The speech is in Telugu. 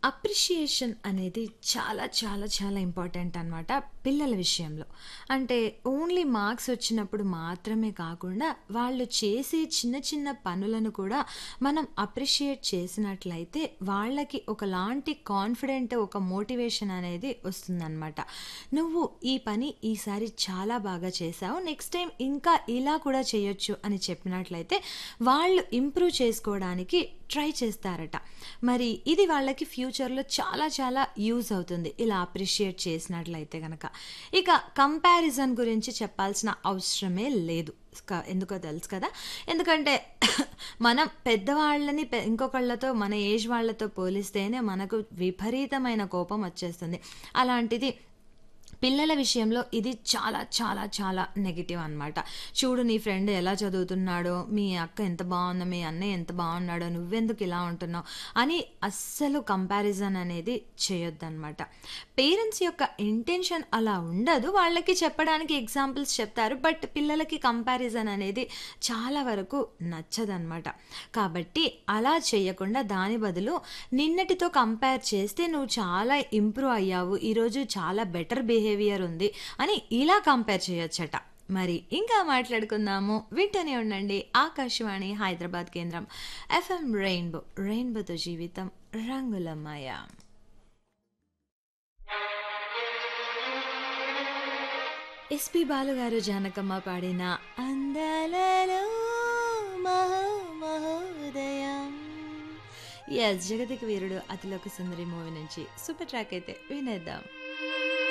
అప్రిషియేషన్ అనేది చాలా చాలా చాలా ఇంపార్టెంట్ అనమాట పిల్లల విషయంలో అంటే ఓన్లీ మార్క్స్ వచ్చినప్పుడు మాత్రమే కాకుండా వాళ్ళు చేసే చిన్న చిన్న పనులను కూడా మనం అప్రిషియేట్ చేసినట్లయితే వాళ్ళకి ఒకలాంటి కాన్ఫిడెంట్ ఒక మోటివేషన్ అనేది వస్తుందన్నమాట నువ్వు ఈ పని ఈసారి చాలా బాగా చేసావు నెక్స్ట్ టైం ఇంకా ఇలా కూడా చేయొచ్చు అని చెప్పినట్లయితే వాళ్ళు ఇంప్రూవ్ చేసుకోవడానికి ట్రై చేస్తారట మరి ఇది వాళ్ళకి ఫ్యూచర్లో చాలా చాలా యూజ్ అవుతుంది ఇలా అప్రిషియేట్ చేసినట్లయితే కనుక ఇక కంపారిజన్ గురించి చెప్పాల్సిన అవసరమే లేదు క- ఎందుకో తెలుసు కదా ఎందుకంటే మనం పెద్దవాళ్ళని పె- ఇంకొకళ్ళతో మన ఏజ్ వాళ్ళతో పోలిస్తేనే మనకు విపరీతమైన కోపం వచ్చేస్తుంది అలాంటిది పిల్లల విషయంలో ఇది చాలా చాలా చాలా నెగిటివ్ అనమాట చూడు నీ ఫ్రెండ్ ఎలా చదువుతున్నాడో మీ అక్క ఎంత బాగుందో మీ అన్నయ్య ఎంత బాగున్నాడో నువ్వెందుకు ఇలా ఉంటున్నావు అని అస్సలు కంపారిజన్ అనేది చేయొద్దన్నమాట పేరెంట్స్ యొక్క ఇంటెన్షన్ అలా ఉండదు వాళ్ళకి చెప్పడానికి ఎగ్జాంపుల్స్ చెప్తారు బట్ పిల్లలకి కంపారిజన్ అనేది చాలా వరకు నచ్చదన్నమాట కాబట్టి అలా చేయకుండా దాని బదులు నిన్నటితో కంపేర్ చేస్తే నువ్వు చాలా ఇంప్రూవ్ అయ్యావు ఈరోజు చాలా బెటర్ బిహేవియర్ ఉంది అని ఇలా కంపేర్ చేయొచ్చట మరి ఇంకా మాట్లాడుకుందాము వింటూనే ఉండండి ఆకాశవాణి హైదరాబాద్ కేంద్రం ఎఫ్ఎం రెయిన్బో రెయిన్బోతో జీవితం రంగులమయ ఎస్పి బాలు గారు జానకమ్మ పాడిన అందాలలో మహో మహోదయం ఎస్ జగతికి వీరుడు అతిలోక సుందరి మూవీ నుంచి సూపర్ ట్రాక్ అయితే వినేద్దాం